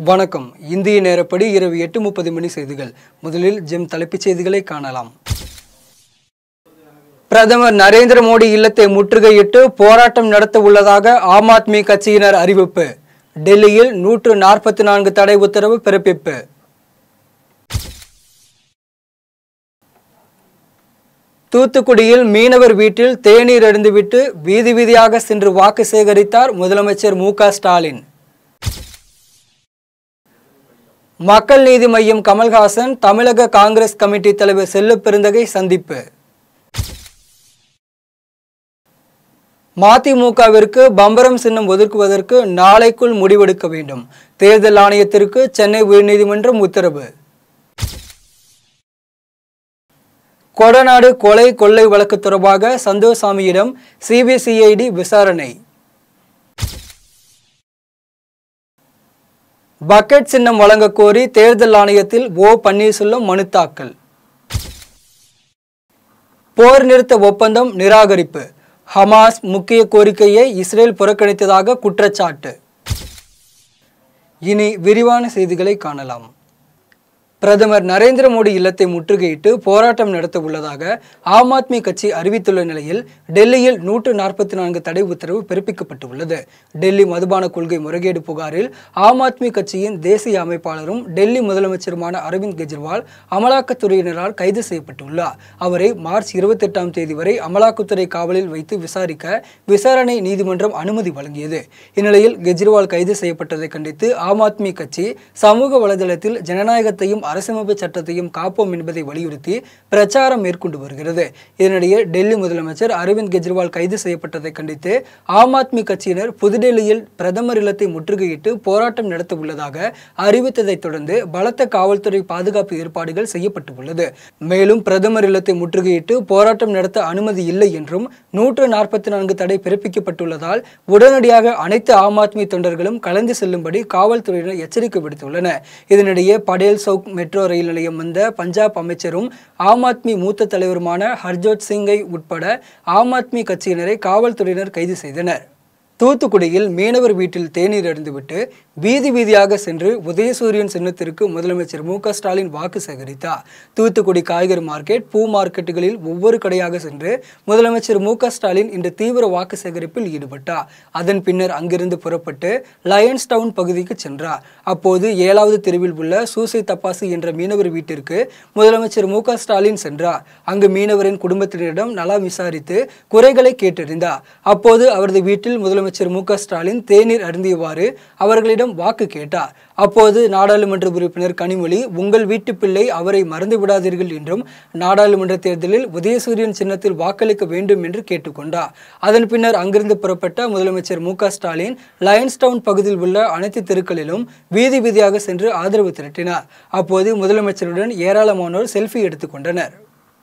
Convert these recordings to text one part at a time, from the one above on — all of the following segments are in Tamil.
வணக்கம் இந்திய நேரப்படி இரவு எட்டு முப்பது மணி செய்திகள் முதலில் ஜெம் தலைப்புச் செய்திகளை காணலாம் பிரதமர் நரேந்திர மோடி இல்லத்தை முற்றுகையிட்டு போராட்டம் நடத்த உள்ளதாக ஆம் ஆத்மி கட்சியினர் அறிவிப்பு டெல்லியில் நூற்று நாற்பத்தி நான்கு தடை உத்தரவு பிறப்பிப்பு தூத்துக்குடியில் மீனவர் வீட்டில் தேநீர் அருந்துவிட்டு வீதி வீதியாக சென்று வாக்கு சேகரித்தார் முதலமைச்சர் மு க ஸ்டாலின் மக்கள் நீதி மய்யம் கமல்ஹாசன் தமிழக காங்கிரஸ் கமிட்டி தலைவர் செல்ல பெருந்தகை சந்திப்பு மதிமுகவிற்கு பம்பரம் சின்னம் ஒதுக்குவதற்கு நாளைக்குள் முடிவெடுக்க வேண்டும் தேர்தல் ஆணையத்திற்கு சென்னை உயர்நீதிமன்றம் உத்தரவு கொடநாடு கொலை கொள்ளை வழக்கு தொடர்பாக சந்தோஷாமியிடம் சிபிசிஐடி விசாரணை பக்கெட் சின்னம் வழங்க கோரி தேர்தல் ஆணையத்தில் ஓ பன்னீர்செல்வம் மனு தாக்கல் போர் நிறுத்த ஒப்பந்தம் நிராகரிப்பு ஹமாஸ் முக்கிய கோரிக்கையை இஸ்ரேல் புறக்கணித்ததாக குற்றச்சாட்டு இனி விரிவான செய்திகளை காணலாம் பிரதமர் நரேந்திர மோடி இல்லத்தை முற்றுகையிட்டு போராட்டம் நடத்த உள்ளதாக ஆம் ஆத்மி கட்சி அறிவித்துள்ள நிலையில் டெல்லியில் நூற்று நாற்பத்தி நான்கு தடை உத்தரவு பிறப்பிக்கப்பட்டுள்ளது டெல்லி மதுபான கொள்கை முறைகேடு புகாரில் ஆம் ஆத்மி கட்சியின் தேசிய அமைப்பாளரும் டெல்லி முதலமைச்சருமான அரவிந்த் கெஜ்ரிவால் அமலாக்கத்துறையினரால் கைது செய்யப்பட்டுள்ளார் அவரை மார்ச் இருபத்தி எட்டாம் தேதி வரை அமலாக்கத்துறை காவலில் வைத்து விசாரிக்க விசாரணை நீதிமன்றம் அனுமதி வழங்கியது இந்நிலையில் கெஜ்ரிவால் கைது செய்யப்பட்டதை கண்டித்து ஆம் ஆத்மி கட்சி சமூக வலைதளத்தில் ஜனநாயகத்தையும் அரசமைப்பு சட்டத்தையும் காப்போம் என்பதை வலியுறுத்தி பிரச்சாரம் மேற்கொண்டு வருகிறது இதனிடையே டெல்லி முதலமைச்சர் அரவிந்த் கெஜ்ரிவால் கைது செய்யப்பட்டதை கண்டித்து ஆம் ஆத்மி கட்சியினர் புதுடெல்லியில் பிரதமர் இல்லத்தை முற்றுகையிட்டு போராட்டம் நடத்த உள்ளதாக அறிவித்ததைத் தொடர்ந்து பலத்த காவல்துறை பாதுகாப்பு ஏற்பாடுகள் செய்யப்பட்டுள்ளது மேலும் பிரதமர் இல்லத்தை முற்றுகையிட்டு போராட்டம் நடத்த அனுமதி இல்லை என்றும் நூற்று நாற்பத்தி நான்கு தடை பிறப்பிக்கப்பட்டுள்ளதால் உடனடியாக அனைத்து ஆம் ஆத்மி தொண்டர்களும் கலந்து செல்லும்படி காவல்துறையினர் எச்சரிக்கை விடுத்துள்ளனர் இதனிடையே படேல் சவுக் மெட்ரோ ரயில் நிலையம் வந்த பஞ்சாப் அமைச்சரும் ஆம் ஆத்மி மூத்த தலைவருமான ஹர்ஜோத் சிங்கை உட்பட ஆம் ஆத்மி கட்சியினரை காவல்துறையினர் கைது செய்தனர் தூத்துக்குடியில் மீனவர் வீட்டில் தேநீர் அருந்துவிட்டு வீதி வீதியாக சென்று உதயசூரியன் சின்னத்திற்கு முதலமைச்சர் மு க ஸ்டாலின் வாக்கு சேகரித்தார் தூத்துக்குடி காய்கறி மார்க்கெட் பூ மார்க்கெட்டுகளில் ஒவ்வொரு கடையாக சென்று முதலமைச்சர் மு க ஸ்டாலின் இன்று தீவிர வாக்கு சேகரிப்பில் ஈடுபட்டார் அதன் பின்னர் அங்கிருந்து புறப்பட்டு லயன்ஸ் டவுன் பகுதிக்கு சென்றார் அப்போது ஏழாவது தெருவில் உள்ள சூசை தப்பாசி என்ற மீனவர் வீட்டிற்கு முதலமைச்சர் மு க ஸ்டாலின் சென்றார் அங்கு மீனவரின் குடும்பத்தினரிடம் நலம் விசாரித்து குறைகளை கேட்டறிந்தார் அப்போது அவரது வீட்டில் முதலமைச்சர் மு க ஸ்டாலின் தேநீர் அருந்தியவாறு அவர்களிடம் வாக்கு கேட்டார் அப்போது நாடாளுமன்ற உறுப்பினர் கனிமொழி உங்கள் வீட்டு பிள்ளை அவரை மறந்து விடாதீர்கள் என்றும் நாடாளுமன்ற தேர்தலில் உதயசூரியன் சின்னத்தில் வாக்களிக்க வேண்டும் என்று கேட்டுக்கொண்டார் அதன் பின்னர் அங்கிருந்து புறப்பட்ட முதலமைச்சர் மு க ஸ்டாலின் லயன்ஸ் டவுன் பகுதியில் உள்ள அனைத்து தெருக்களிலும் வீதி வீதியாக சென்று ஆதரவு திரட்டினார் அப்போது முதலமைச்சருடன் ஏராளமானோர் செல்ஃபி எடுத்துக்கொண்டனர்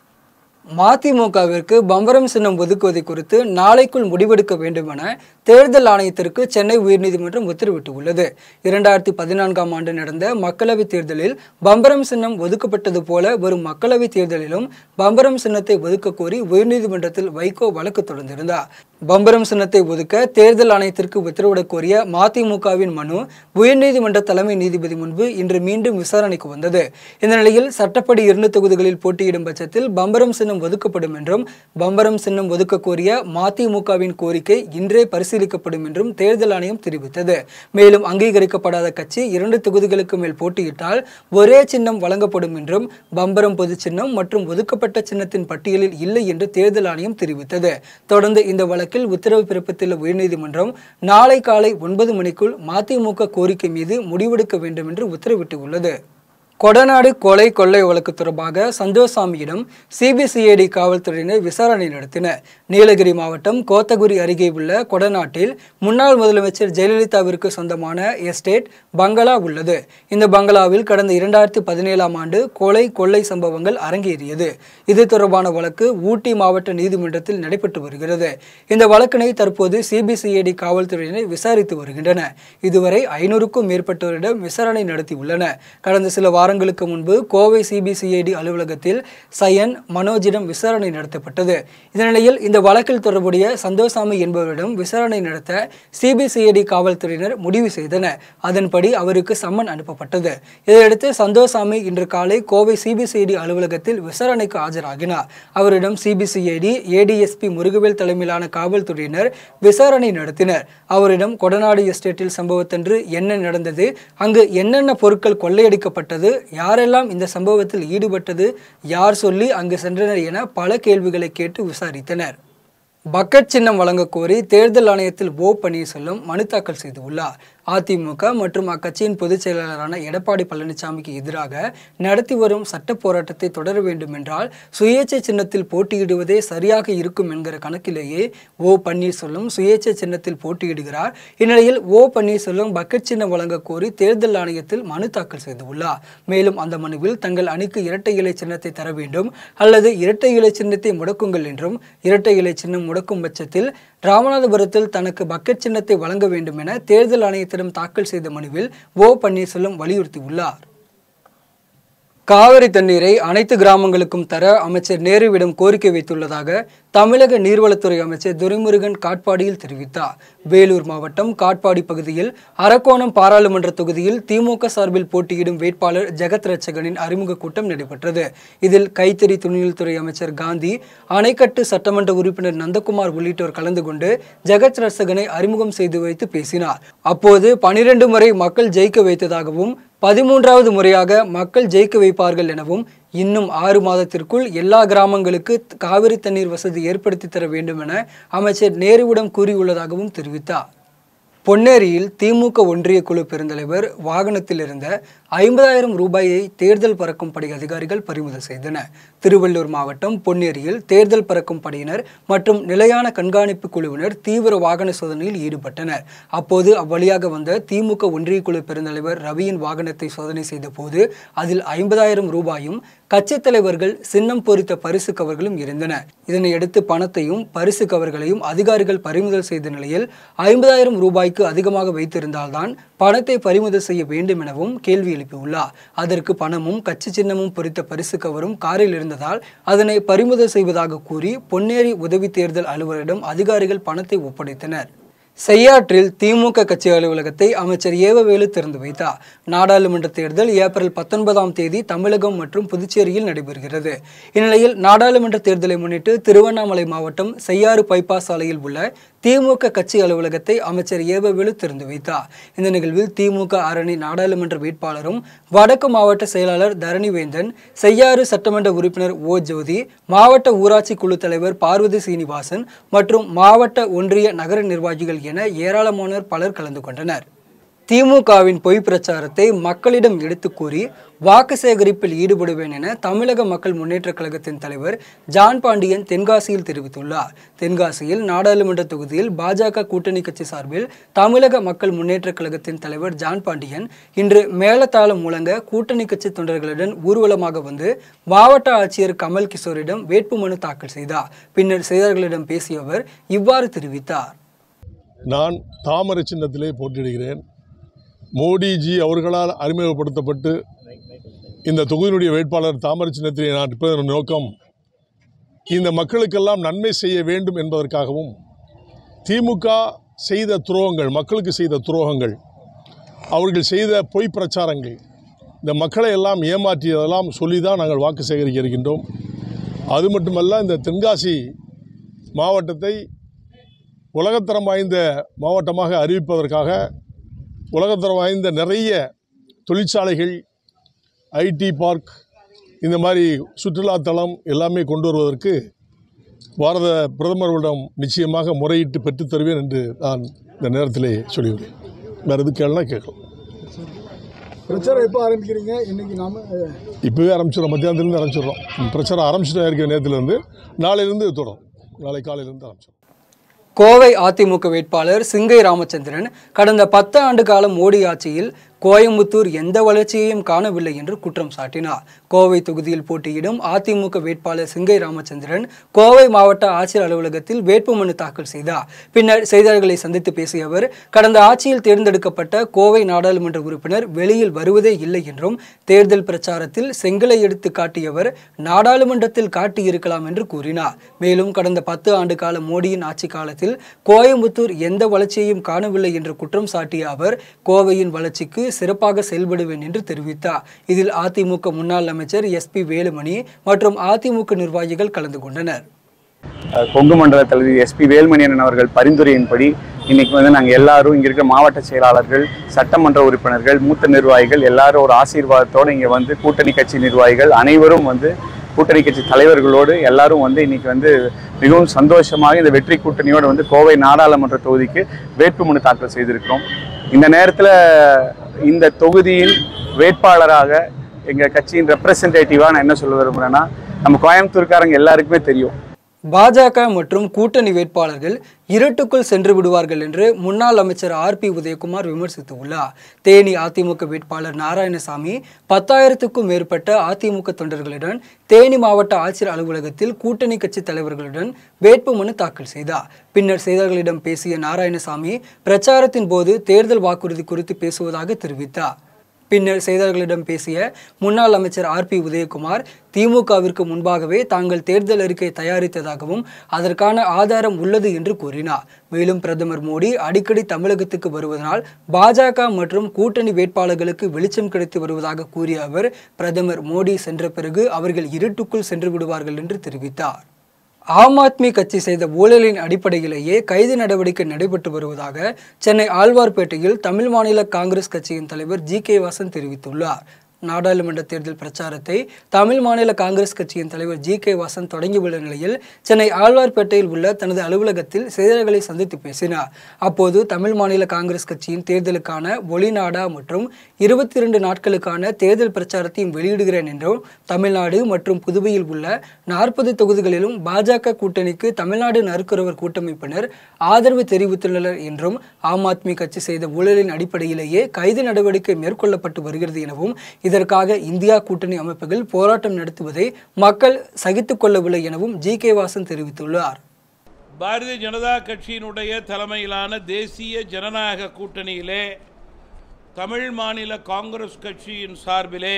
மதிமுகவிற்கு பம்பரம் சின்னம் ஒதுக்குவதை குறித்து நாளைக்குள் முடிவெடுக்க வேண்டும் என தேர்தல் ஆணையத்திற்கு சென்னை உயர்நீதிமன்றம் உத்தரவிட்டுள்ளது இரண்டாயிரத்தி பதினான்காம் ஆண்டு நடந்த மக்களவைத் தேர்தலில் பம்பரம் சின்னம் ஒதுக்கப்பட்டது போல வரும் மக்களவைத் தேர்தலிலும் பம்பரம் சின்னத்தை ஒதுக்க கோரி உயர்நீதிமன்றத்தில் வைகோ வழக்கு தொடர்ந்திருந்தார் பம்பரம் சின்னத்தை ஒதுக்க தேர்தல் ஆணையத்திற்கு உத்தரவிடக் கோரிய மதிமுகவின் மனு உயர்நீதிமன்ற தலைமை நீதிபதி முன்பு இன்று மீண்டும் விசாரணைக்கு வந்தது இந்த நிலையில் சட்டப்படி இரண்டு தொகுதிகளில் போட்டியிடும் பட்சத்தில் பம்பரம் சின்னம் ஒதுக்கப்படும் என்றும் பம்பரம் சின்னம் ஒதுக்க கோரிய மதிமுகவின் கோரிக்கை இன்றே பரிசீலிக்கப்படும் என்றும் தேர்தல் ஆணையம் தெரிவித்தது மேலும் அங்கீகரிக்கப்படாத கட்சி இரண்டு தொகுதிகளுக்கு மேல் போட்டியிட்டால் ஒரே சின்னம் வழங்கப்படும் என்றும் பம்பரம் பொது சின்னம் மற்றும் ஒதுக்கப்பட்ட சின்னத்தின் பட்டியலில் இல்லை என்று தேர்தல் ஆணையம் தெரிவித்தது தொடர்ந்து இந்த வழக்கில் உத்தரவு பிறப்பித்துள்ள உயர்நீதிமன்றம் நாளை காலை ஒன்பது மணிக்குள் மதிமுக கோரிக்கை மீது முடிவெடுக்க வேண்டும் என்று உத்தரவிட்டுள்ளது கொடநாடு கொலை கொள்ளை வழக்கு தொடர்பாக சந்தோஷாமியிடம் சிபிசிஐடி காவல்துறையினர் விசாரணை நடத்தினர் நீலகிரி மாவட்டம் கோத்தகுரி அருகே உள்ள கொடநாட்டில் முன்னாள் முதலமைச்சர் ஜெயலலிதாவிற்கு சொந்தமான எஸ்டேட் பங்களா உள்ளது இந்த பங்களாவில் கடந்த இரண்டாயிரத்தி பதினேழாம் ஆண்டு கொலை கொள்ளை சம்பவங்கள் அரங்கேறியது இது தொடர்பான வழக்கு ஊட்டி மாவட்ட நீதிமன்றத்தில் நடைபெற்று வருகிறது இந்த வழக்கினை தற்போது சிபிசிஐடி காவல்துறையினர் விசாரித்து வருகின்றனர் இதுவரை ஐநூறுக்கும் மேற்பட்டோரிடம் விசாரணை நடத்தியுள்ளனர் கடந்த சில வார வாரங்களுக்கு முன்பு கோவை சிபிசிஐடி அலுவலகத்தில் சயன் மனோஜிடம் விசாரணை நடத்தப்பட்டது இந்த நிலையில் இந்த வழக்கில் தொடர்புடைய சந்தோஷாமி என்பவரிடம் விசாரணை நடத்த சிபிசிஐடி காவல்துறையினர் முடிவு செய்தனர் அதன்படி அவருக்கு சம்மன் அனுப்பப்பட்டது இதையடுத்து சந்தோஷாமி இன்று காலை கோவை சிபிசிஐடி அலுவலகத்தில் விசாரணைக்கு ஆஜராகினார் அவரிடம் சிபிசிஐடி ஏடிஎஸ்பி முருகவேல் தலைமையிலான காவல்துறையினர் விசாரணை நடத்தினர் அவரிடம் கொடநாடு எஸ்டேட்டில் சம்பவத்தன்று என்ன நடந்தது அங்கு என்னென்ன பொருட்கள் கொள்ளையடிக்கப்பட்டது யாரெல்லாம் இந்த சம்பவத்தில் ஈடுபட்டது யார் சொல்லி அங்கு சென்றனர் என பல கேள்விகளை கேட்டு விசாரித்தனர் பக்கெட் சின்னம் வழங்கக் கோரி தேர்தல் ஆணையத்தில் ஓ பன்னீர்செல்வம் மனு தாக்கல் செய்துள்ளார் அதிமுக மற்றும் அக்கட்சியின் பொதுச் செயலாளரான எடப்பாடி பழனிசாமிக்கு எதிராக நடத்தி வரும் சட்ட போராட்டத்தை தொடர வேண்டும் என்றால் சுயேட்சை சின்னத்தில் போட்டியிடுவதே சரியாக இருக்கும் என்கிற கணக்கிலேயே ஓ பன்னீர்செல்வம் சுயேட்சை சின்னத்தில் போட்டியிடுகிறார் இந்நிலையில் ஓ பன்னீர்செல்வம் பக்கெட் சின்னம் வழங்கக் கோரி தேர்தல் ஆணையத்தில் மனு தாக்கல் செய்துள்ளார் மேலும் அந்த மனுவில் தங்கள் அணிக்கு இரட்டை இலை சின்னத்தை தர வேண்டும் அல்லது இரட்டை இலை சின்னத்தை முடக்குங்கள் என்றும் இரட்டை இலை சின்னம் முடக்கும் பட்சத்தில் ராமநாதபுரத்தில் தனக்கு பக்கெட் சின்னத்தை வழங்க வேண்டும் என தேர்தல் ஆணையத்திடம் தாக்கல் செய்த மனுவில் ஓ பன்னீர்செல்வம் வலியுறுத்தியுள்ளார் காவிரி தண்ணீரை அனைத்து கிராமங்களுக்கும் தர அமைச்சர் நேருவிடம் கோரிக்கை வைத்துள்ளதாக தமிழக நீர்வளத்துறை அமைச்சர் துரைமுருகன் காட்பாடியில் தெரிவித்தார் வேலூர் மாவட்டம் காட்பாடி பகுதியில் அரக்கோணம் பாராளுமன்ற தொகுதியில் திமுக சார்பில் போட்டியிடும் வேட்பாளர் ஜெகத் ரட்சகனின் அறிமுக கூட்டம் நடைபெற்றது இதில் கைத்தறி துணிநூல் துறை அமைச்சர் காந்தி அணைக்கட்டு சட்டமன்ற உறுப்பினர் நந்தகுமார் உள்ளிட்டோர் கலந்து கொண்டு ஜெகத் ரட்சகனை அறிமுகம் செய்து வைத்து பேசினார் அப்போது பனிரெண்டு முறை மக்கள் ஜெயிக்க வைத்ததாகவும் பதிமூன்றாவது முறையாக மக்கள் ஜெயிக்க வைப்பார்கள் எனவும் இன்னும் ஆறு மாதத்திற்குள் எல்லா கிராமங்களுக்கு காவிரி தண்ணீர் வசதி ஏற்படுத்தி தர வேண்டும் என அமைச்சர் நேருவிடம் கூறியுள்ளதாகவும் தெரிவித்தார் பொன்னேரியில் திமுக ஒன்றிய குழு பெருந்தலைவர் வாகனத்தில் இருந்த ஐம்பதாயிரம் ரூபாயை தேர்தல் பறக்கும் படை அதிகாரிகள் பறிமுதல் செய்தனர் திருவள்ளூர் மாவட்டம் பொன்னேரியில் தேர்தல் பறக்கும் படையினர் மற்றும் நிலையான கண்காணிப்பு குழுவினர் தீவிர வாகன சோதனையில் ஈடுபட்டனர் அப்போது அவ்வழியாக வந்த திமுக ஒன்றிய குழு பெருந்தலைவர் ரவியின் வாகனத்தை சோதனை செய்த போது அதில் ஐம்பதாயிரம் ரூபாயும் கட்சித் தலைவர்கள் சின்னம் பொறித்த பரிசு கவர்களும் இருந்தன இதனையடுத்து பணத்தையும் பரிசு கவர்களையும் அதிகாரிகள் பறிமுதல் செய்த நிலையில் ஐம்பதாயிரம் ரூபாய்க்கு அதிகமாக வைத்திருந்தால்தான் பணத்தை பறிமுதல் செய்ய வேண்டும் எனவும் கேள்வி எழுப்பியுள்ளார் அதற்கு பணமும் கட்சி சின்னமும் பொறித்த பரிசு கவரும் காரில் இருந்ததால் அதனை பறிமுதல் செய்வதாக கூறி பொன்னேரி உதவி தேர்தல் அலுவலரிடம் அதிகாரிகள் பணத்தை ஒப்படைத்தனர் செய்யாற்றில் திமுக கட்சி அலுவலகத்தை அமைச்சர் ஏவவேலு திறந்து வைத்தார் நாடாளுமன்ற தேர்தல் ஏப்ரல் பத்தொன்பதாம் தேதி தமிழகம் மற்றும் புதுச்சேரியில் நடைபெறுகிறது இந்நிலையில் நாடாளுமன்ற தேர்தலை முன்னிட்டு திருவண்ணாமலை மாவட்டம் செய்யாறு பைபாஸ் சாலையில் உள்ள திமுக கட்சி அலுவலகத்தை அமைச்சர் ஏவவேலு திறந்து வைத்தார் இந்த நிகழ்வில் திமுக அரணி நாடாளுமன்ற வேட்பாளரும் வடக்கு மாவட்ட செயலாளர் தரணிவேந்தன் செய்யாறு சட்டமன்ற உறுப்பினர் ஓ ஜோதி மாவட்ட ஊராட்சி குழு தலைவர் பார்வதி சீனிவாசன் மற்றும் மாவட்ட ஒன்றிய நகர நிர்வாகிகள் என ஏராளமானோர் பலர் கலந்து கொண்டனர் திமுகவின் பொய் பிரச்சாரத்தை மக்களிடம் எடுத்துக் கூறி வாக்கு சேகரிப்பில் ஈடுபடுவேன் என தமிழக மக்கள் முன்னேற்றக் கழகத்தின் தலைவர் ஜான் பாண்டியன் தென்காசியில் தெரிவித்துள்ளார் தென்காசியில் நாடாளுமன்ற தொகுதியில் பாஜக கூட்டணி கட்சி சார்பில் தமிழக மக்கள் முன்னேற்றக் கழகத்தின் தலைவர் ஜான் பாண்டியன் இன்று மேளதாளம் முழங்க கூட்டணி கட்சி தொண்டர்களுடன் ஊர்வலமாக வந்து மாவட்ட ஆட்சியர் கமல் கிஷோரிடம் வேட்புமனு தாக்கல் செய்தார் பின்னர் செய்தியாளர்களிடம் பேசிய அவர் இவ்வாறு தெரிவித்தார் நான் தாமரை சின்னத்திலே போட்டியிடுகிறேன் மோடிஜி அவர்களால் அறிமுகப்படுத்தப்பட்டு இந்த தொகுதியினுடைய வேட்பாளர் தாமரை சின்னத்திலே நான் இருப்பதன் நோக்கம் இந்த மக்களுக்கெல்லாம் நன்மை செய்ய வேண்டும் என்பதற்காகவும் திமுக செய்த துரோகங்கள் மக்களுக்கு செய்த துரோகங்கள் அவர்கள் செய்த பொய் பிரச்சாரங்கள் இந்த மக்களை எல்லாம் ஏமாற்றியதெல்லாம் சொல்லி தான் நாங்கள் வாக்கு சேகரிக்க இருக்கின்றோம் அது மட்டுமல்ல இந்த தென்காசி மாவட்டத்தை உலகத்தரம் வாய்ந்த மாவட்டமாக அறிவிப்பதற்காக உலகத்தரம் வாய்ந்த நிறைய தொழிற்சாலைகள் ஐடி பார்க் இந்த மாதிரி சுற்றுலாத்தலம் எல்லாமே கொண்டு வருவதற்கு பாரத பிரதமர்களிடம் நிச்சயமாக முறையிட்டு பெற்றுத் தருவேன் என்று நான் இந்த நேரத்திலே சொல்லியுள்ளேன் வேறு எது கேள்னா கேட்கலாம் பிரச்சாரம் எப்போ ஆரம்பிக்கிறீங்க இன்னைக்கு நாம அஹ், இப்போவே ஆரம்பிச்சிடும் மத்தியானத்துலேருந்து ஆரம்பிச்சிடுறோம் பிரச்சாரம் ஆரம்பிச்சுட்டு இருக்கிற நேரத்துலேருந்து நாளையிலேருந்து தொடரும் நாளை காலையிலேருந்து ஆரம்பிச்சிடும் கோவை அதிமுக வேட்பாளர் சிங்கை ராமச்சந்திரன் கடந்த பத்து ஆண்டு காலம் மோடி ஆட்சியில் கோயம்புத்தூர் எந்த வளர்ச்சியையும் காணவில்லை என்று குற்றம் சாட்டினார் கோவை தொகுதியில் போட்டியிடும் அதிமுக வேட்பாளர் சிங்கை ராமச்சந்திரன் கோவை மாவட்ட ஆட்சியர் அலுவலகத்தில் வேட்புமனு தாக்கல் செய்தார் பின்னர் செய்தியாளர்களை சந்தித்து பேசிய அவர் கடந்த ஆட்சியில் தேர்ந்தெடுக்கப்பட்ட கோவை நாடாளுமன்ற உறுப்பினர் வெளியில் வருவதே இல்லை என்றும் தேர்தல் பிரச்சாரத்தில் செங்கலை எடுத்து காட்டியவர் நாடாளுமன்றத்தில் காட்டியிருக்கலாம் என்று கூறினார் மேலும் கடந்த பத்து ஆண்டு கால மோடியின் ஆட்சி காலத்தில் கோயம்புத்தூர் எந்த வளர்ச்சியையும் காணவில்லை என்று குற்றம் சாட்டிய அவர் கோவையின் வளர்ச்சிக்கு சிறப்பாக செயல்படுவேன் என்று தெரிவித்தார் இதில் அதிமுக முன்னாள் அமைச்சர் எஸ்பி வேலுமணி மற்றும் அதிமுக நிர்வாகிகள் கலந்து கொண்டனர் அஹ் கொங்கு மண்டல தலைவி எஸ்பி வேல்மணியன் அவர்கள் பரிந்துரையின்படி இன்னைக்கு வந்து நாங்கள் எல்லாரும் இங்கே இருக்க மாவட்ட செயலாளர்கள் சட்டமன்ற உறுப்பினர்கள் மூத்த நிர்வாகிகள் எல்லாரும் ஒரு ஆசீர்வாதத்தோடு இங்கே வந்து கூட்டணி கட்சி நிர்வாகிகள் அனைவரும் வந்து கூட்டணி கட்சி தலைவர்களோடு எல்லாரும் வந்து இன்னைக்கு வந்து மிகவும் சந்தோஷமாக இந்த வெற்றி கூட்டணியோடு வந்து கோவை நாடாளுமன்ற தொகுதிக்கு வேட்புமனு தாக்கல் செய்திருக்கிறோம் இந்த நேரத்தில் இந்த தொகுதியின் வேட்பாளராக எங்கள் கட்சியின் ரெப்ரசன்டேட்டிவாக நான் என்ன சொல்ல விரும்புகிறேன்னா நம்ம கோயம்புத்தூர்காரங்க எல்லாருக்குமே தெரியும் பாஜக மற்றும் கூட்டணி வேட்பாளர்கள் இருட்டுக்குள் சென்று விடுவார்கள் என்று முன்னாள் அமைச்சர் ஆர் பி உதயகுமார் விமர்சித்துள்ளார் தேனி அதிமுக வேட்பாளர் நாராயணசாமி பத்தாயிரத்துக்கும் மேற்பட்ட அதிமுக தொண்டர்களுடன் தேனி மாவட்ட ஆட்சியர் அலுவலகத்தில் கூட்டணி கட்சி தலைவர்களுடன் வேட்புமனு தாக்கல் செய்தார் பின்னர் செய்தியாளர்களிடம் பேசிய நாராயணசாமி பிரச்சாரத்தின் போது தேர்தல் வாக்குறுதி குறித்து பேசுவதாக தெரிவித்தார் பின்னர் செய்தியாளர்களிடம் பேசிய முன்னாள் அமைச்சர் ஆர் பி உதயகுமார் திமுகவிற்கு முன்பாகவே தாங்கள் தேர்தல் அறிக்கை தயாரித்ததாகவும் அதற்கான ஆதாரம் உள்ளது என்று கூறினார் மேலும் பிரதமர் மோடி அடிக்கடி தமிழகத்துக்கு வருவதனால் பாஜக மற்றும் கூட்டணி வேட்பாளர்களுக்கு வெளிச்சம் கிடைத்து வருவதாக கூறிய அவர் பிரதமர் மோடி சென்ற பிறகு அவர்கள் இருட்டுக்குள் சென்று விடுவார்கள் என்று தெரிவித்தார் ஆம் ஆத்மி கட்சி செய்த ஊழலின் அடிப்படையிலேயே கைது நடவடிக்கை நடைபெற்று வருவதாக சென்னை ஆழ்வார்பேட்டையில் தமிழ் மாநில காங்கிரஸ் கட்சியின் தலைவர் ஜி கே வாசன் தெரிவித்துள்ளார் நாடாளுமன்ற தேர்தல் பிரச்சாரத்தை தமிழ் மாநில காங்கிரஸ் கட்சியின் தலைவர் ஜி கே வாசன் தொடங்கியுள்ள நிலையில் சென்னை ஆழ்வார்பேட்டையில் உள்ள தனது அலுவலகத்தில் செய்தியாளர்களை சந்தித்து பேசினார் அப்போது தமிழ் மாநில காங்கிரஸ் கட்சியின் தேர்தலுக்கான ஒளிநாடா மற்றும் இருபத்தி இரண்டு நாட்களுக்கான தேர்தல் பிரச்சாரத்தையும் வெளியிடுகிறேன் என்றும் தமிழ்நாடு மற்றும் புதுவையில் உள்ள நாற்பது தொகுதிகளிலும் பாஜக கூட்டணிக்கு தமிழ்நாடு நறுக்குறவர் கூட்டமைப்பினர் ஆதரவு தெரிவித்துள்ளனர் என்றும் ஆம் ஆத்மி கட்சி செய்த ஊழலின் அடிப்படையிலேயே கைது நடவடிக்கை மேற்கொள்ளப்பட்டு வருகிறது எனவும் இதற்காக இந்தியா கூட்டணி அமைப்புகள் போராட்டம் நடத்துவதை மக்கள் சகித்துக் கொள்ளவில்லை எனவும் ஜி கே வாசன் தெரிவித்துள்ளார் பாரதிய ஜனதா கட்சியினுடைய தலைமையிலான தேசிய ஜனநாயக கூட்டணியிலே தமிழ் மாநில காங்கிரஸ் கட்சியின் சார்பிலே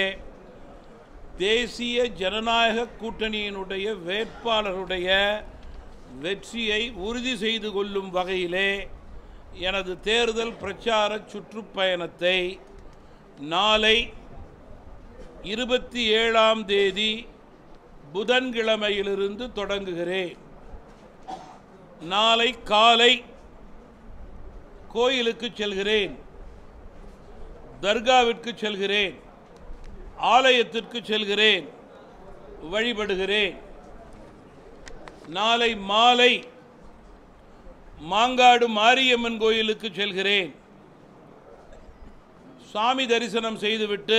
தேசிய ஜனநாயக கூட்டணியினுடைய வேட்பாளருடைய வெற்றியை உறுதி செய்து கொள்ளும் வகையிலே எனது தேர்தல் பிரச்சார சுற்றுப்பயணத்தை நாளை இருபத்தி ஏழாம் தேதி புதன்கிழமையிலிருந்து தொடங்குகிறேன் நாளை காலை கோயிலுக்கு செல்கிறேன் தர்காவிற்கு செல்கிறேன் ஆலயத்திற்கு செல்கிறேன் வழிபடுகிறேன் நாளை மாலை மாங்காடு மாரியம்மன் கோயிலுக்கு செல்கிறேன் சாமி தரிசனம் செய்துவிட்டு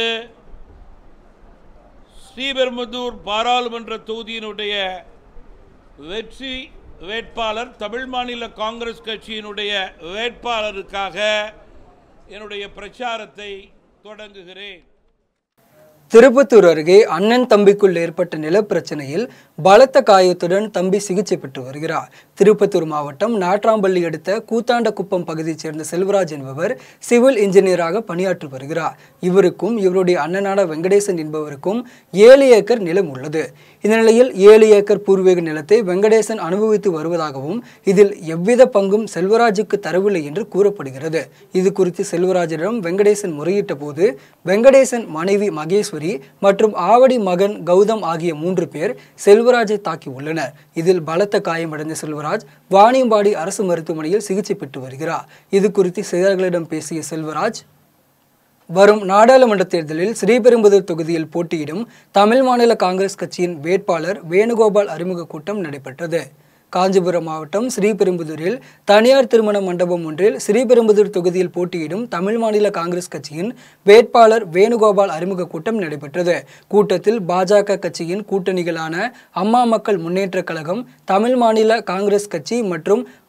ஸ்ரீபெரும்புதூர் பாராளுமன்ற தொகுதியினுடைய வெற்றி வேட்பாளர் தமிழ் மாநில காங்கிரஸ் கட்சியினுடைய வேட்பாளருக்காக என்னுடைய பிரச்சாரத்தை தொடங்குகிறேன் திருப்பத்தூர் அருகே அண்ணன் தம்பிக்குள் ஏற்பட்ட நிலப்பிரச்சனையில் பலத்த காயத்துடன் தம்பி சிகிச்சை பெற்று வருகிறார் திருப்பத்தூர் மாவட்டம் நாட்ராம்பள்ளி அடுத்த கூத்தாண்டகுப்பம் பகுதியைச் சேர்ந்த செல்வராஜ் என்பவர் சிவில் இன்ஜினியராக பணியாற்றி வருகிறார் இவருக்கும் இவருடைய அண்ணனான வெங்கடேசன் என்பவருக்கும் ஏழு ஏக்கர் நிலம் உள்ளது இந்த நிலையில் ஏழு ஏக்கர் பூர்வீக நிலத்தை வெங்கடேசன் அனுபவித்து வருவதாகவும் இதில் எவ்வித பங்கும் செல்வராஜுக்கு தரவில்லை என்று கூறப்படுகிறது இது குறித்து செல்வராஜிடம் வெங்கடேசன் முறையிட்ட போது வெங்கடேசன் மனைவி மகேஸ்வரி மற்றும் ஆவடி மகன் கௌதம் ஆகிய மூன்று பேர் செல்வராஜை தாக்கி உள்ளனர் இதில் பலத்த காயமடைந்த செல்வராஜ் வாணியம்பாடி அரசு மருத்துவமனையில் சிகிச்சை பெற்று வருகிறார் இது குறித்து செய்தியாளர்களிடம் பேசிய செல்வராஜ் வரும் நாடாளுமன்ற தேர்தலில் ஸ்ரீபெரும்புதூர் தொகுதியில் போட்டியிடும் தமிழ் மாநில காங்கிரஸ் கட்சியின் வேட்பாளர் வேணுகோபால் அறிமுக கூட்டம் நடைபெற்றது காஞ்சிபுரம் மாவட்டம் ஸ்ரீபெரும்புதூரில் தனியார் திருமண மண்டபம் ஒன்றில் ஸ்ரீபெரும்புதூர் தொகுதியில் போட்டியிடும் தமிழ் மாநில காங்கிரஸ் கட்சியின் வேட்பாளர் வேணுகோபால் அறிமுக கூட்டம் நடைபெற்றது கூட்டத்தில் பாஜக கட்சியின் கூட்டணிகளான அம்மா மக்கள் முன்னேற்றக் கழகம் தமிழ் மாநில காங்கிரஸ் கட்சி மற்றும்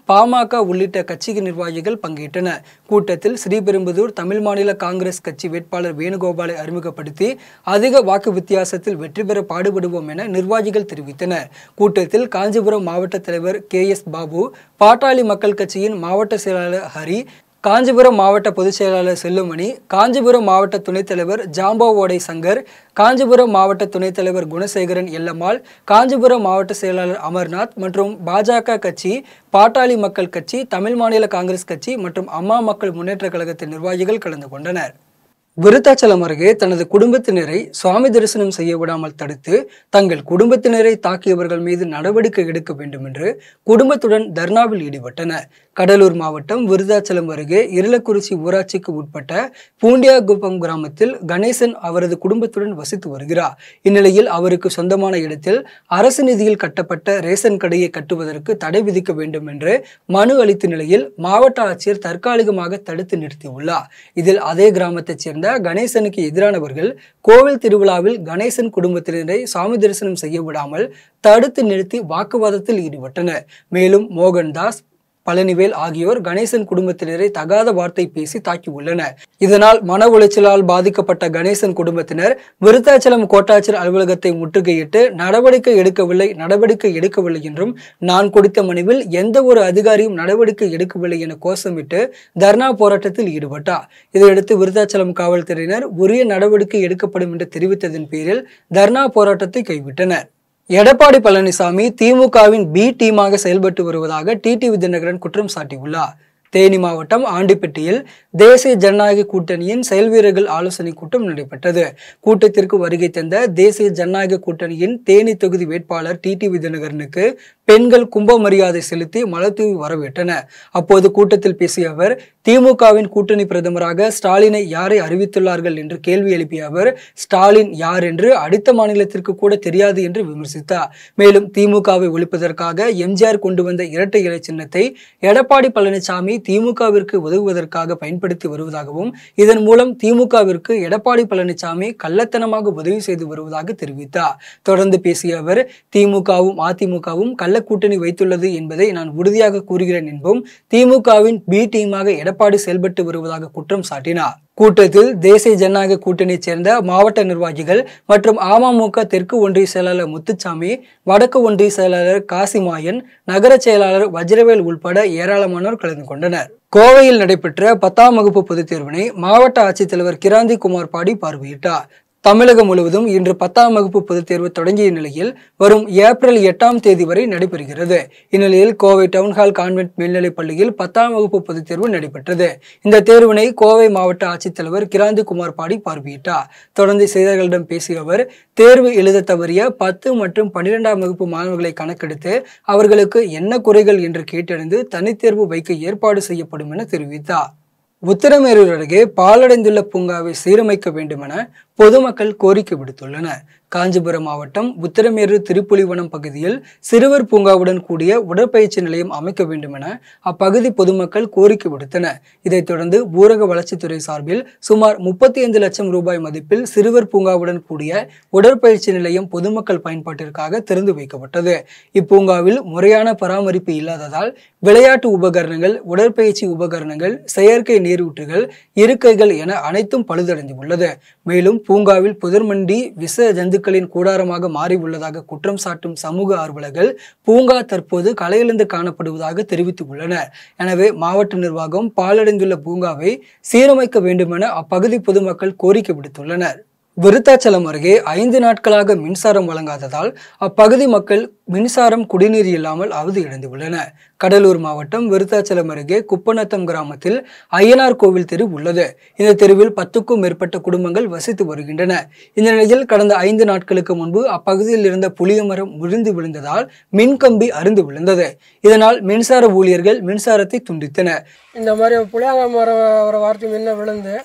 பாமக உள்ளிட்ட கட்சி நிர்வாகிகள் பங்கேற்றனர் கூட்டத்தில் ஸ்ரீபெரும்புதூர் தமிழ் மாநில காங்கிரஸ் கட்சி வேட்பாளர் வேணுகோபாலை அறிமுகப்படுத்தி அதிக வாக்கு வித்தியாசத்தில் வெற்றி பெற பாடுபடுவோம் என நிர்வாகிகள் தெரிவித்தனர் கூட்டத்தில் காஞ்சிபுரம் மாவட்ட தலைவர் கே எஸ் பாபு பாட்டாளி மக்கள் கட்சியின் மாவட்ட செயலாளர் ஹரி காஞ்சிபுரம் மாவட்ட பொதுச் செயலாளர் செல்லுமணி காஞ்சிபுரம் மாவட்ட துணைத் தலைவர் ஜாம்பாவோடை சங்கர் காஞ்சிபுரம் மாவட்ட துணைத் தலைவர் குணசேகரன் எல்லம்மாள் காஞ்சிபுரம் மாவட்ட செயலாளர் அமர்நாத் மற்றும் பாஜக கட்சி பாட்டாளி மக்கள் கட்சி தமிழ் மாநில காங்கிரஸ் கட்சி மற்றும் அம்மா மக்கள் முன்னேற்ற கழகத்தின் நிர்வாகிகள் கலந்து கொண்டனர் விருத்தாச்சலம் அருகே தனது குடும்பத்தினரை சுவாமி தரிசனம் செய்ய விடாமல் தடுத்து தங்கள் குடும்பத்தினரை தாக்கியவர்கள் மீது நடவடிக்கை எடுக்க வேண்டும் என்று குடும்பத்துடன் தர்ணாவில் ஈடுபட்டனர் கடலூர் மாவட்டம் விருத்தாச்சலம் அருகே இருளக்குறிச்சி ஊராட்சிக்கு உட்பட்ட பூண்டியாகுப்பம் கிராமத்தில் கணேசன் அவரது குடும்பத்துடன் வசித்து வருகிறார் இந்நிலையில் அவருக்கு சொந்தமான இடத்தில் அரசு நிதியில் கட்டப்பட்ட ரேஷன் கடையை கட்டுவதற்கு தடை விதிக்க வேண்டும் என்று மனு அளித்த நிலையில் மாவட்ட ஆட்சியர் தற்காலிகமாக தடுத்து நிறுத்தியுள்ளார் இதில் அதே கிராமத்தைச் சேர்ந்த கணேசனுக்கு எதிரானவர்கள் கோவில் திருவிழாவில் கணேசன் குடும்பத்தினரை சாமி தரிசனம் செய்ய விடாமல் தடுத்து நிறுத்தி வாக்குவாதத்தில் ஈடுபட்டனர் மேலும் மோகன்தாஸ் பழனிவேல் ஆகியோர் கணேசன் குடும்பத்தினரை தகாத வார்த்தை பேசி தாக்கியுள்ளனர் இதனால் மன உளைச்சலால் பாதிக்கப்பட்ட கணேசன் குடும்பத்தினர் விருத்தாச்சலம் கோட்டாட்சியர் அலுவலகத்தை முற்றுகையிட்டு நடவடிக்கை எடுக்கவில்லை நடவடிக்கை எடுக்கவில்லை என்றும் நான் கொடுத்த மனுவில் எந்த ஒரு அதிகாரியும் நடவடிக்கை எடுக்கவில்லை என கோஷமிட்டு தர்ணா போராட்டத்தில் ஈடுபட்டார் இதையடுத்து விருத்தாச்சலம் காவல்துறையினர் உரிய நடவடிக்கை எடுக்கப்படும் என்று தெரிவித்ததன் பேரில் தர்ணா போராட்டத்தை கைவிட்டனர் எடப்பாடி பழனிசாமி திமுகவின் பி டீமாக செயல்பட்டு வருவதாக டிடிவி தினகரன் குற்றம் சாட்டியுள்ளார் தேனி மாவட்டம் ஆண்டிப்பட்டியில் தேசிய ஜனநாயக கூட்டணியின் செயல்வீரர்கள் ஆலோசனை கூட்டம் நடைபெற்றது கூட்டத்திற்கு வருகை தந்த தேசிய ஜனநாயக கூட்டணியின் தேனி தொகுதி வேட்பாளர் டிடிவி தினகரனுக்கு பெண்கள் கும்ப மரியாதை செலுத்தி மலர்தூவி வரவேற்றனர் அப்போது கூட்டத்தில் பேசிய அவர் திமுகவின் கூட்டணி பிரதமராக ஸ்டாலினை யாரை அறிவித்துள்ளார்கள் என்று கேள்வி எழுப்பிய அவர் ஸ்டாலின் யார் என்று அடுத்த மாநிலத்திற்கு கூட தெரியாது என்று விமர்சித்தார் மேலும் திமுகவை ஒழிப்பதற்காக எம்ஜிஆர் கொண்டு வந்த இரட்டை இலை சின்னத்தை எடப்பாடி பழனிசாமி திமுகவிற்கு உதவுவதற்காக பயன்படுத்தி வருவதாகவும் இதன் மூலம் திமுகவிற்கு எடப்பாடி பழனிசாமி கள்ளத்தனமாக உதவி செய்து வருவதாக தெரிவித்தார் தொடர்ந்து பேசிய அவர் திமுகவும் அதிமுகவும் கள்ள கூட்டணி வைத்துள்ளது என்பதை நான் உறுதியாக கூறுகிறேன் என்பதும் திமுகவின் பி டீமாக எடப்பாடி செயல்பட்டு வருவதாக குற்றம் சாட்டினார் கூட்டத்தில் தேசிய ஜனநாயக கூட்டணியைச் சேர்ந்த மாவட்ட நிர்வாகிகள் மற்றும் அமமுக தெற்கு ஒன்றிய செயலாளர் முத்துச்சாமி வடக்கு ஒன்றிய செயலாளர் காசிமாயன் நகர செயலாளர் வஜ்ரவேல் உள்பட ஏராளமானோர் கலந்து கொண்டனர் கோவையில் நடைபெற்ற பத்தாம் வகுப்பு பொதுத் தேர்வினை மாவட்ட ஆட்சித்தலைவர் கிராந்தி குமார் பாடி பார்வையிட்டார் தமிழகம் முழுவதும் இன்று பத்தாம் வகுப்பு பொதுத் தேர்வு தொடங்கிய நிலையில் வரும் ஏப்ரல் எட்டாம் தேதி வரை நடைபெறுகிறது இந்நிலையில் கோவை டவுன்ஹால் கான்வென்ட் மேல்நிலைப் பள்ளியில் பத்தாம் வகுப்பு பொதுத் தேர்வு நடைபெற்றது இந்த தேர்வினை கோவை மாவட்ட ஆட்சித்தலைவர் கிராந்தி குமார் பாடி பார்வையிட்டார் தொடர்ந்து செய்தியாளர்களிடம் பேசிய அவர் தேர்வு எழுத தவறிய பத்து மற்றும் பன்னிரெண்டாம் வகுப்பு மாணவர்களை கணக்கெடுத்து அவர்களுக்கு என்ன குறைகள் என்று கேட்டறிந்து தனித்தேர்வு வைக்க ஏற்பாடு செய்யப்படும் என தெரிவித்தார் உத்தரமேரூர் அருகே பாலடைந்துள்ள பூங்காவை சீரமைக்க வேண்டுமென பொதுமக்கள் கோரிக்கை விடுத்துள்ளனர் காஞ்சிபுரம் மாவட்டம் உத்தரமேரூர் திருப்புலிவனம் பகுதியில் சிறுவர் பூங்காவுடன் கூடிய உடற்பயிற்சி நிலையம் அமைக்க வேண்டுமென அப்பகுதி பொதுமக்கள் கோரிக்கை விடுத்தனர் இதைத் தொடர்ந்து ஊரக வளர்ச்சித்துறை சார்பில் சுமார் முப்பத்தி ஐந்து லட்சம் ரூபாய் மதிப்பில் சிறுவர் பூங்காவுடன் கூடிய உடற்பயிற்சி நிலையம் பொதுமக்கள் பயன்பாட்டிற்காக திறந்து வைக்கப்பட்டது இப்பூங்காவில் முறையான பராமரிப்பு இல்லாததால் விளையாட்டு உபகரணங்கள் உடற்பயிற்சி உபகரணங்கள் செயற்கை நீரூற்றுகள் இருக்கைகள் என அனைத்தும் பழுதடைந்துள்ளது மேலும் பூங்காவில் புதர்மண்டி விச ஜந்துக்களின் கூடாரமாக மாறி உள்ளதாக குற்றம் சாட்டும் சமூக ஆர்வலர்கள் பூங்கா தற்போது கலையிழந்து காணப்படுவதாக தெரிவித்துள்ளனர் எனவே மாவட்ட நிர்வாகம் பாலடைந்துள்ள பூங்காவை சீரமைக்க வேண்டுமென அப்பகுதி பொதுமக்கள் கோரிக்கை விடுத்துள்ளனர் விருத்தாச்சலம் அருகே ஐந்து நாட்களாக மின்சாரம் வழங்காததால் அப்பகுதி மக்கள் மின்சாரம் குடிநீர் இல்லாமல் அவதியடைந்துள்ளனர் கடலூர் மாவட்டம் விருத்தாச்சலம் அருகே குப்பநத்தம் கிராமத்தில் ஐயனார் கோவில் தெரு உள்ளது இந்த தெருவில் பத்துக்கும் மேற்பட்ட குடும்பங்கள் வசித்து வருகின்றன இந்த நிலையில் கடந்த ஐந்து நாட்களுக்கு முன்பு அப்பகுதியில் இருந்த புளிய மரம் முறிந்து விழுந்ததால் மின்கம்பி அருந்து விழுந்தது இதனால் மின்சார ஊழியர்கள் மின்சாரத்தை துண்டித்தனர் இந்த மாதிரி புளியாங்க மரம் ஒரு வாரத்துக்கு முன்ன விழுந்து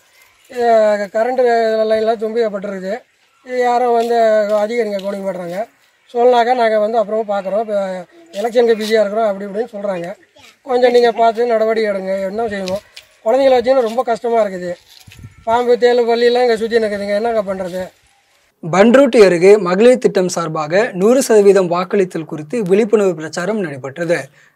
கரண்ட்டு லைன்லாம் தும்பிக்கப்பட்டிருக்குது இது யாரும் வந்து அதிகாரிங்க கவனிக்க மாட்டுறாங்க சொன்னாக்கா நாங்கள் வந்து அப்புறமா பார்க்குறோம் இப்போ எலெக்ஷனுக்கு பிஸியாக இருக்கிறோம் அப்படி இப்படின்னு சொல்கிறாங்க கொஞ்சம் நீங்கள் பார்த்து நடவடிக்கை எடுங்க என்ன செய்யணும் குழந்தைங்கள வச்சுன்னு ரொம்ப கஷ்டமாக இருக்குது பாம்பு தேல் பள்ளியெல்லாம் இங்கே சுற்றி நிற்குதுங்க என்னங்க பண்ணுறது பன்ருட்டி அருகே மகளிர் திட்டம் சார்பாக நூறு சதவீதம் வாக்களித்தல் குறித்து விழிப்புணர்வு பிரச்சாரம் நடைபெற்றது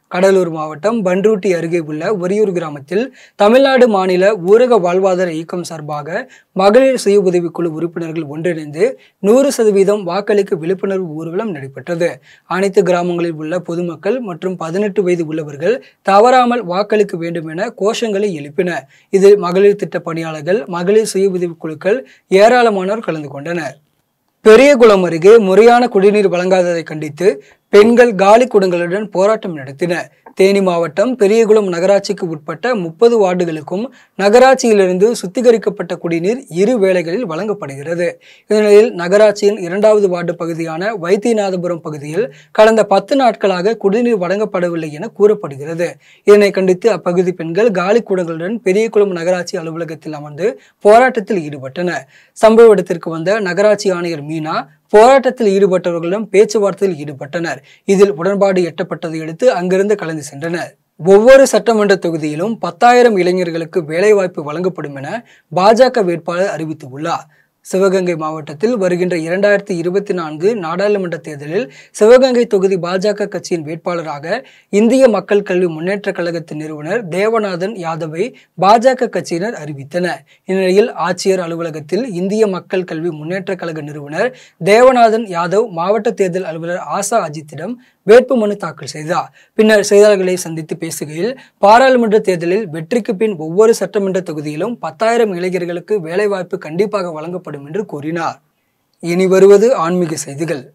கடலூர் மாவட்டம் பன்ருட்டி அருகே உள்ள ஒரியூர் கிராமத்தில் தமிழ்நாடு மாநில ஊரக வாழ்வாதார இயக்கம் சார்பாக மகளிர் சுய உதவிக்குழு உறுப்பினர்கள் ஒன்றிணைந்து நூறு சதவீதம் வாக்களிக்க விழிப்புணர்வு ஊர்வலம் நடைபெற்றது அனைத்து கிராமங்களில் உள்ள பொதுமக்கள் மற்றும் பதினெட்டு வயது உள்ளவர்கள் தவறாமல் வாக்களிக்க வேண்டும் என கோஷங்களை எழுப்பின இதில் மகளிர் திட்ட பணியாளர்கள் மகளிர் சுய உதவி குழுக்கள் ஏராளமானோர் கலந்து கொண்டனர் பெரியகுளம் அருகே முறையான குடிநீர் வழங்காததை கண்டித்து பெண்கள் காலி குடங்களுடன் போராட்டம் நடத்தினர் தேனி மாவட்டம் பெரியகுளம் நகராட்சிக்கு உட்பட்ட முப்பது வார்டுகளுக்கும் நகராட்சியிலிருந்து சுத்திகரிக்கப்பட்ட குடிநீர் இரு வேளைகளில் வழங்கப்படுகிறது இந்நிலையில் நகராட்சியின் இரண்டாவது வார்டு பகுதியான வைத்தியநாதபுரம் பகுதியில் கடந்த பத்து நாட்களாக குடிநீர் வழங்கப்படவில்லை என கூறப்படுகிறது இதனை கண்டித்து அப்பகுதி பெண்கள் காலி குடங்களுடன் பெரியகுளம் நகராட்சி அலுவலகத்தில் அமர்ந்து போராட்டத்தில் ஈடுபட்டனர் சம்பவ இடத்திற்கு வந்த நகராட்சி ஆணையர் மீனா போராட்டத்தில் ஈடுபட்டவர்களிடம் பேச்சுவார்த்தையில் ஈடுபட்டனர் இதில் உடன்பாடு எட்டப்பட்டதை அடுத்து அங்கிருந்து கலந்து சென்றனர் ஒவ்வொரு சட்டமன்ற தொகுதியிலும் பத்தாயிரம் இளைஞர்களுக்கு வேலைவாய்ப்பு வழங்கப்படும் என பாஜக வேட்பாளர் அறிவித்துள்ளார் சிவகங்கை மாவட்டத்தில் வருகின்ற இரண்டாயிரத்தி இருபத்தி நான்கு நாடாளுமன்ற தேர்தலில் சிவகங்கை தொகுதி பாஜக கட்சியின் வேட்பாளராக இந்திய மக்கள் கல்வி முன்னேற்ற கழகத்தின் நிறுவனர் தேவநாதன் யாதவை பாஜக கட்சியினர் அறிவித்தனர் இந்நிலையில் ஆட்சியர் அலுவலகத்தில் இந்திய மக்கள் கல்வி முன்னேற்ற கழக நிறுவனர் தேவநாதன் யாதவ் மாவட்ட தேர்தல் அலுவலர் ஆசா அஜித்திடம் வேட்புமனு தாக்கல் செய்தார் பின்னர் செய்தியாளர்களை சந்தித்து பேசுகையில் பாராளுமன்ற தேர்தலில் வெற்றிக்கு பின் ஒவ்வொரு சட்டமன்ற தொகுதியிலும் பத்தாயிரம் இளைஞர்களுக்கு வேலைவாய்ப்பு கண்டிப்பாக வழங்கப்படும் என்று கூறினார் இனி வருவது ஆன்மீக செய்திகள்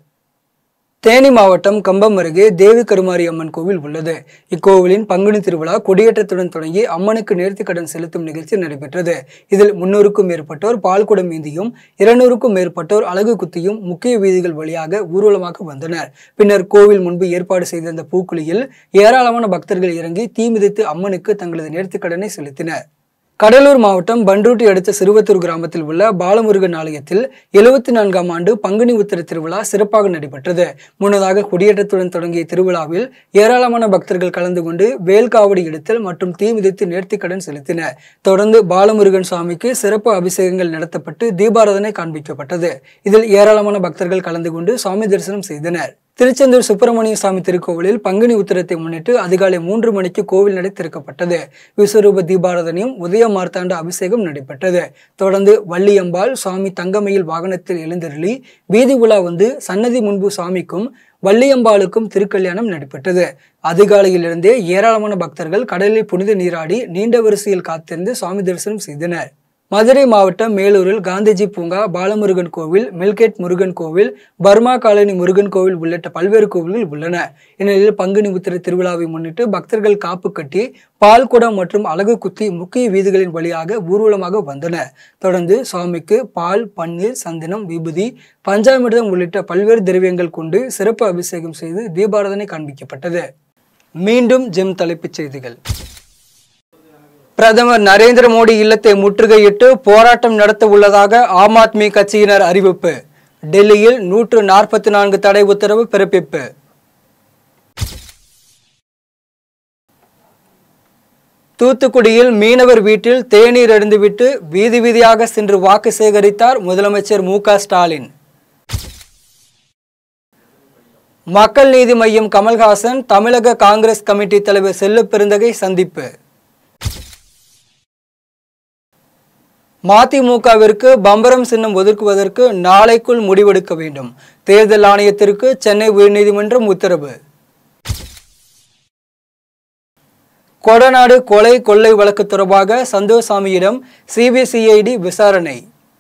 தேனி மாவட்டம் கம்பம் அருகே தேவி கருமாரி அம்மன் கோவில் உள்ளது இக்கோவிலின் பங்குனி திருவிழா கொடியேற்றத்துடன் தொடங்கி அம்மனுக்கு நேர்த்திக்கடன் செலுத்தும் நிகழ்ச்சி நடைபெற்றது இதில் முன்னூறுக்கும் மேற்பட்டோர் பால்குடம் ஏந்தியும் இருநூறுக்கும் மேற்பட்டோர் அழகு குத்தியும் முக்கிய வீதிகள் வழியாக ஊர்வலமாக வந்தனர் பின்னர் கோவில் முன்பு ஏற்பாடு செய்திருந்த பூக்குழியில் ஏராளமான பக்தர்கள் இறங்கி தீ மிதித்து அம்மனுக்கு தங்களது நேர்த்திக்கடனை செலுத்தினர் கடலூர் மாவட்டம் பண்ருட்டி அடுத்த சிறுவத்தூர் கிராமத்தில் உள்ள பாலமுருகன் ஆலயத்தில் எழுபத்தி நான்காம் ஆண்டு பங்குனி உத்திர திருவிழா சிறப்பாக நடைபெற்றது முன்னதாக கொடியேற்றத்துடன் தொடங்கிய திருவிழாவில் ஏராளமான பக்தர்கள் கலந்து கொண்டு வேல்காவடி எடுத்தல் மற்றும் தீ மிதித்து நேர்த்திக்கடன் செலுத்தினர் தொடர்ந்து பாலமுருகன் சுவாமிக்கு சிறப்பு அபிஷேகங்கள் நடத்தப்பட்டு தீபாராதனை காண்பிக்கப்பட்டது இதில் ஏராளமான பக்தர்கள் கலந்து கொண்டு சுவாமி தரிசனம் செய்தனர் திருச்செந்தூர் சுப்பிரமணிய சுவாமி திருக்கோவிலில் பங்குனி உத்திரத்தை முன்னிட்டு அதிகாலை மூன்று மணிக்கு கோவில் நடை திறக்கப்பட்டது விஸ்வரூப தீபாராதனையும் உதய மார்த்தாண்ட அபிஷேகம் நடைபெற்றது தொடர்ந்து வள்ளியம்பாள் சுவாமி தங்கமயில் வாகனத்தில் எழுந்தருளி வீதி உலா வந்து சன்னதி முன்பு சுவாமிக்கும் வள்ளியம்பாளுக்கும் திருக்கல்யாணம் நடைபெற்றது அதிகாலையிலிருந்தே ஏராளமான பக்தர்கள் கடலில் புனித நீராடி நீண்ட வரிசையில் காத்திருந்து சுவாமி தரிசனம் செய்தனர் மதுரை மாவட்டம் மேலூரில் காந்திஜி பூங்கா பாலமுருகன் கோவில் மில்கேட் முருகன் கோவில் பர்மா காலனி முருகன் கோவில் உள்ளிட்ட பல்வேறு கோவில்கள் உள்ளன இந்நிலையில் பங்குனி உத்திர திருவிழாவை முன்னிட்டு பக்தர்கள் காப்பு கட்டி பால்குடம் மற்றும் அழகு குத்தி முக்கிய வீதிகளின் வழியாக ஊர்வலமாக வந்தனர் தொடர்ந்து சுவாமிக்கு பால் பன்னீர் சந்தனம் விபூதி பஞ்சாமிர்தம் உள்ளிட்ட பல்வேறு திரவியங்கள் கொண்டு சிறப்பு அபிஷேகம் செய்து தீபாராதனை காண்பிக்கப்பட்டது மீண்டும் ஜெம் தலைப்புச் செய்திகள் பிரதமர் நரேந்திர மோடி இல்லத்தை முற்றுகையிட்டு போராட்டம் நடத்த உள்ளதாக ஆம் ஆத்மி கட்சியினர் அறிவிப்பு டெல்லியில் நூற்று நாற்பத்தி நான்கு தடை உத்தரவு பிறப்பிப்பு தூத்துக்குடியில் மீனவர் வீட்டில் தேநீர் அருந்துவிட்டு வீதி வீதியாக சென்று வாக்கு சேகரித்தார் முதலமைச்சர் மு க ஸ்டாலின் மக்கள் நீதி மய்யம் கமல்ஹாசன் தமிழக காங்கிரஸ் கமிட்டி தலைவர் செல்ல பெருந்தகை சந்திப்பு மதிமுகவிற்கு பம்பரம் சின்னம் ஒதுக்குவதற்கு நாளைக்குள் முடிவெடுக்க வேண்டும் தேர்தல் ஆணையத்திற்கு சென்னை உயர்நீதிமன்றம் உத்தரவு கொடநாடு கொலை கொள்ளை வழக்கு தொடர்பாக சந்தோஷாமியிடம் சிபிசிஐடி விசாரணை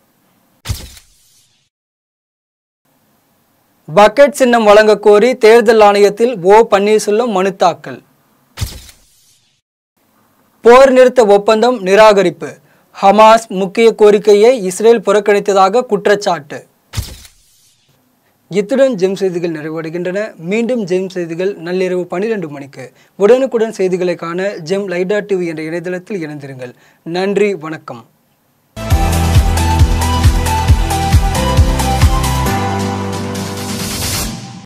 பக்கெட் சின்னம் வழங்கக் கோரி தேர்தல் ஆணையத்தில் ஓ பன்னீர்செல்வம் மனு தாக்கல் போர் நிறுத்த ஒப்பந்தம் நிராகரிப்பு ஹமாஸ் முக்கிய கோரிக்கையை இஸ்ரேல் புறக்கணித்ததாக குற்றச்சாட்டு இத்துடன் ஜெம் செய்திகள் நிறைவடைகின்றன மீண்டும் ஜெம் செய்திகள் நள்ளிரவு பன்னிரண்டு மணிக்கு உடனுக்குடன் செய்திகளை காண ஜெம் லைடா டிவி என்ற இணையதளத்தில் இணைந்திருங்கள் நன்றி வணக்கம்